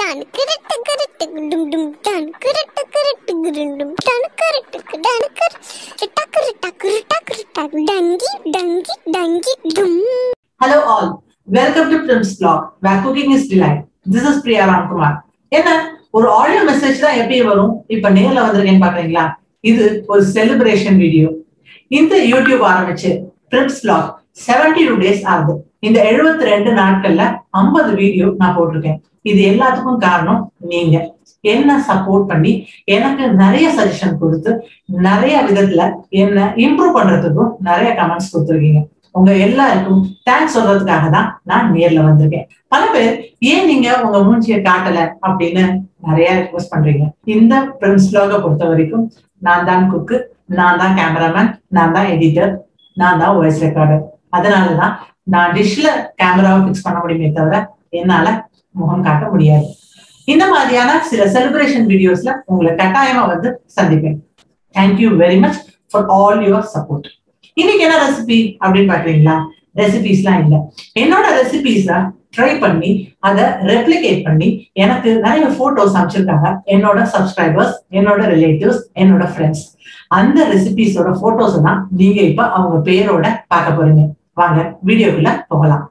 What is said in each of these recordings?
Don கிரட்டு கிரட்டு டும் டும் டான் கிரட்டு கிரட்டு குருண்டும் டான் கிரட்டு டான் கிரட்டு டக்கரு டக்கரு டக்கரு டக் டங்கி டங்கி டங்கி டும் Hello all, welcome to Prim's Vlog, where cooking is delight. This is Priya Ramkumar. என்ன ஒரு ஆடியோ மெசேஜ் தான் எப்படி வரும் இப்ப நேர்ல வந்திருக்கேன்னு பாக்குறீங்களா இது ஒரு செலிப்ரேஷன் வீடியோ இந்த யூடியூப் ஆரம்பிச்சு பிரிம்ஸ் vlog 72 டூ டேஸ் ஆகுது இந்த 72 ரெண்டு நாட்கள்ல 50 வீடியோ நான் போட்டிருக்கேன் இது எல்லாத்துக்கும் காரணம் நீங்க என்ன சப்போர்ட் பண்ணி எனக்கு நிறைய சஜஷன் கொடுத்து நிறைய விதத்துல என்ன இம்ப்ரூவ் பண்றதுக்கும் நிறைய கமெண்ட்ஸ் கொடுத்துருக்கீங்க உங்க எல்லாருக்கும் தேங்க்ஸ் சொல்றதுக்காக தான் நான் நேர்ல வந்திருக்கேன் பல பேர் ஏன் நீங்க உங்க மூஞ்சியை காட்டல அப்படின்னு நிறைய ரிக்வஸ்ட் பண்றீங்க இந்த பிரின்ஸ் vlog-அ பொறுத்த வரைக்கும் நான் தான் குக்கு நான் தான் கேமராமேன் நான் தான் எடிட்டர் நான் தான் வாய்ஸ் ரெக்கார்டர் அதனாலதான் நான் டிஷ்ல கேமராவை ஃபிக்ஸ் பண்ண முடியுமே தவிர என்னால முகம் காட்ட முடியாது இந்த மாதிரியான சில செலிப்ரேஷன் வீடியோஸ்ல உங்களை கட்டாயமா வந்து சந்திப்பேன் thank you very much for all your support இன்னைக்கு என்ன ரெசிபி அப்படின்னு பாக்குறீங்களா ரெசிபிஸ்லாம் இல்ல என்னோட ரெசிபிஸ ட்ரை பண்ணி அதை ரெப்ளிகேட் பண்ணி எனக்கு நிறைய போட்டோஸ் அமைச்சிருக்காங்க என்னோட சப்ஸ்கிரைபர்ஸ் என்னோட ரிலேட்டிவ்ஸ் என்னோட ஃப்ரெண்ட்ஸ் அந்த ரெசிபிஸோட போட்டோஸ் தான் நீங்க இப்ப அவங்க பேரோட பார்க்க போறீங்க வாங்க வீடியோக்குள்ள போகலாம்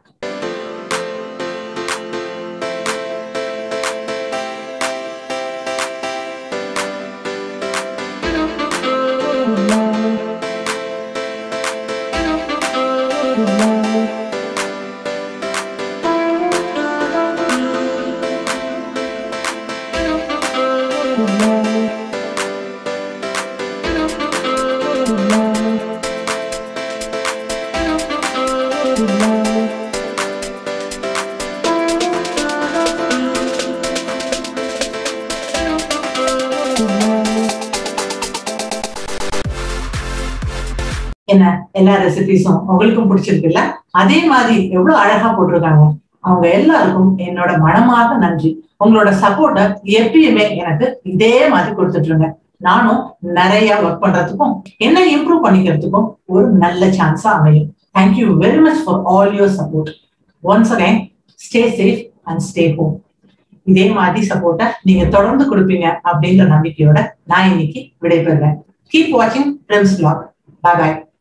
என்ன எல்லா ரெசிபிஸும் உங்களுக்கும் பிடிச்சிருக்குல்ல அதே மாதிரி எவ்வளவு அழகா போட்டிருக்காங்க அவங்க எல்லாருக்கும் என்னோட மனமார்ந்த நன்றி உங்களோட சப்போர்ட்டை எப்பயுமே எனக்கு இதே மாதிரி கொடுத்துட்டு இருங்க நானும் நிறைய ஒர்க் பண்றதுக்கும் என்ன இம்ப்ரூவ் பண்ணிக்கிறதுக்கும் ஒரு நல்ல சான்ஸா அமையும் thank you very much for all your support once again stay safe and stay home இதே மாதிரி சப்போர்ட்டை நீங்க தொடர்ந்து கொடுப்பீங்க அப்படின்ற நம்பிக்கையோட நான் இன்னைக்கு விடைபெறுறேன் கீப் வாட்சிங் ஃப்ரெண்ட்ஸ் vlog bye bye